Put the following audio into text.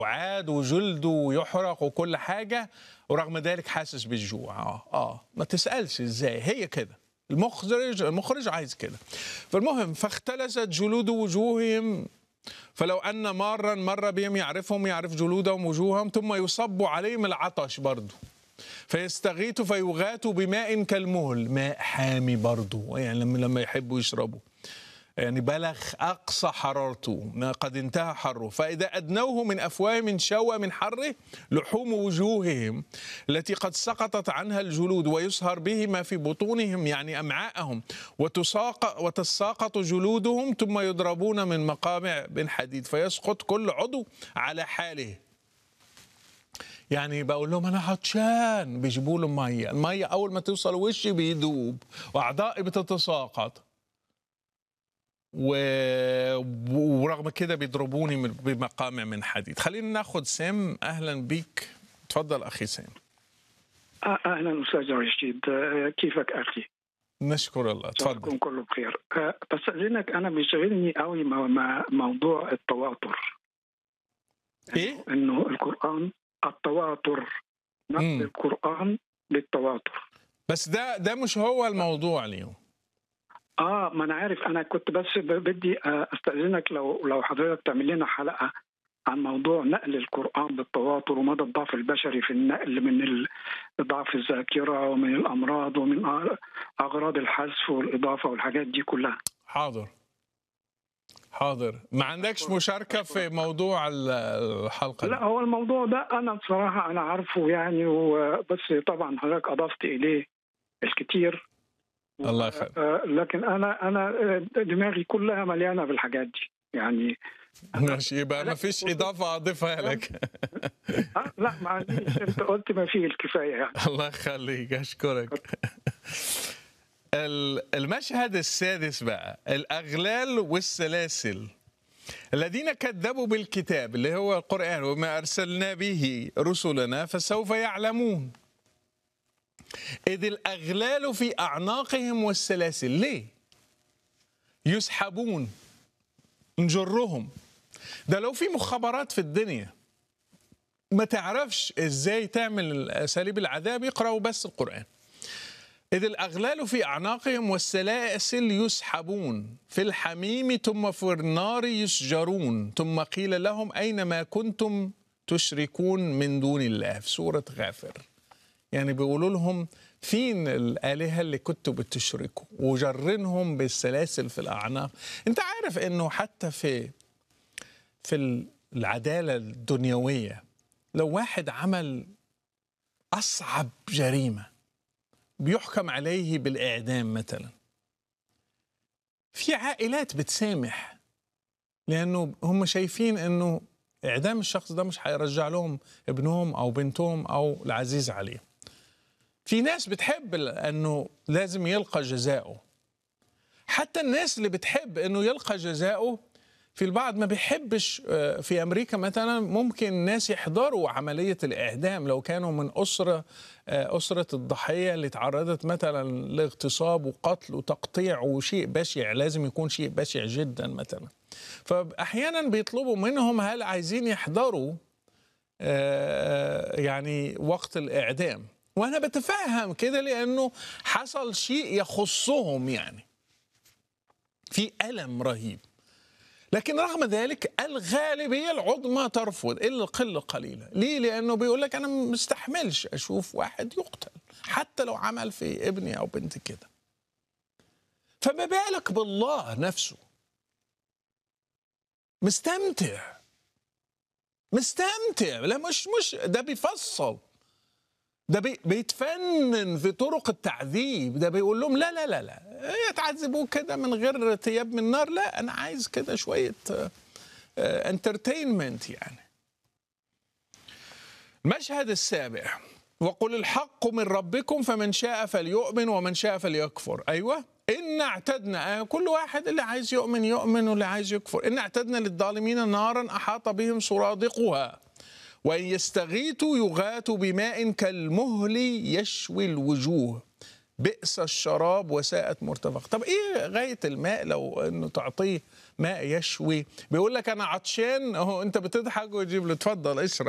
وعاد وجلده يحرق وكل حاجه ورغم ذلك حاسس بالجوع اه اه ما تسالش ازاي هي كده المخرج المخرج عايز كده فالمهم فاختلست جلود وجوههم فلو ان مارا مر بهم يعرفهم يعرف جلودهم وجوههم ثم يصب عليهم العطش برضه فيستغيثوا فيغاتوا بماء كالمهل ماء حامي برضه يعني لما لما يحبوا يشربوا يعني بلغ أقصى حرارته ما قد انتهى حره فإذا أدنوه من أفواههم شوى من حره لحوم وجوههم التي قد سقطت عنها الجلود ويسهر به ما في بطونهم يعني أمعاءهم وتساق وتساقط جلودهم ثم يضربون من مقامع من حديد فيسقط كل عضو على حاله يعني بقول لهم انا عطشان بيجيبوا له ميه الميه اول ما توصل وشي بيدوب واعضائي بتتساقط و... ورغم كده بيضربوني من- بمقامع من حديد خلينا ناخد سام اهلا بيك تفضل اخي سام آه، اهلا استاذ رشيد آه، كيفك اخي؟ نشكر الله تفضل يكون كله بخير آه، بس اذنك انا بيشغلني قوي مو- مع موضوع التواتر ايه انه القران التواتر نقل مم. القران بالتواتر بس ده ده مش هو الموضوع اليوم اه ما انا عارف انا كنت بس ب- بدي آه، استاذنك لو لو حضرتك تعمل لنا حلقه عن موضوع نقل القرآن بالتواتر ومدى الضعف البشري في النقل من ال- ضعف الذاكرة ومن الأمراض ومن أ- أغراض الحذف والإضافة والحاجات دي كلها حاضر حاضر ما عندكش مشاركه في موضوع ال- الحلقه دي لا هو الموضوع ده أنا بصراحة أنا عارفه يعني وبس طبعا حضرتك أضفت إليه الكثير الله يخليك آه، لكن أنا أنا آه، دماغي كلها مليانة بالحاجات دي يعني ماشي يبقى ما فيش اضافه اضيفها لك آه لا ما عنديش أنت قلت ما فيه الكفاية يعني الله يخليك اشكرك ال- المشهد السادس بقى الاغلال والسلاسل الذين كذبوا بالكتاب اللي هو القران وما ارسلنا به رسلنا فسوف يعلمون اذ الاغلال في اعناقهم والسلاسل ليه يسحبون نجرهم ده لو في مخابرات في الدنيا ما تعرفش ازاي تعمل اساليب العذاب يقراوا بس القران إذ الأغلال في أعناقهم والسلاسل يسحبون في الحميم ثم في النار يسجرون ثم قيل لهم أين ما كنتم تشركون من دون الله في سورة غافر يعني بيقولوا لهم فين الآلهة اللي كنتوا بتشركوا وجرنهم بالسلاسل في الأعناق أنت عارف أنه حتى في في العدالة الدنيوية لو واحد عمل أصعب جريمة بيحكم عليه بالإعدام مثلا في عائلات بتسامح لأنه هم شايفين أنه إعدام الشخص ده مش هيرجع لهم ابنهم أو بنتهم أو العزيز عليهم في ناس بتحب أنه لازم يلقى جزاؤه حتى الناس اللي بتحب أنه يلقى جزاؤه في البعض ما بيحبش آه، في امريكا مثلا ممكن الناس يحضروا عمليه الاعدام لو كانوا من اسره آه، اسره الضحيه اللي تعرضت مثلا لاغتصاب وقتل وتقطيع وشيء بشع لازم يكون شيء بشع جدا مثلا فاحيانا بيطلبوا منهم هل عايزين يحضروا آه، يعني وقت الاعدام وانا بتفهم كده لانه حصل شيء يخصهم يعني في الم رهيب لكن رغم ذلك الغالبية العظمى ترفض إلا القلة قليلة ليه؟ لأنه بيقول لك أنا مستحملش أشوف واحد يقتل حتى لو عمل في ابني أو بنتي كده فما بالك بالله نفسه مستمتع مستمتع لا مش مش ده بيفصل ده بي بيتفنن في طرق التعذيب ده بيقول لهم لا لا لا لا يتعذبوا كده من غير ثياب من نار لا انا عايز كده شويه انترتينمنت يعني المشهد السابع وقل الحق من ربكم فمن شاء فليؤمن ومن شاء فليكفر ايوه إن اعتدنا آه، كل واحد اللي عايز يؤمن يؤمن واللي عايز يكفر إن اعتدنا للظالمين نارا أحاط بهم سرادقها وإن يستغيثوا يغاثوا بماء كالمهل يشوي الوجوه بئس الشراب وساءت مرتفق طب ايه غايه الماء لو انه تعطيه ماء يشوي بيقول لك انا عطشان اهو انت بتضحك وتجيب له اتفضل اشرب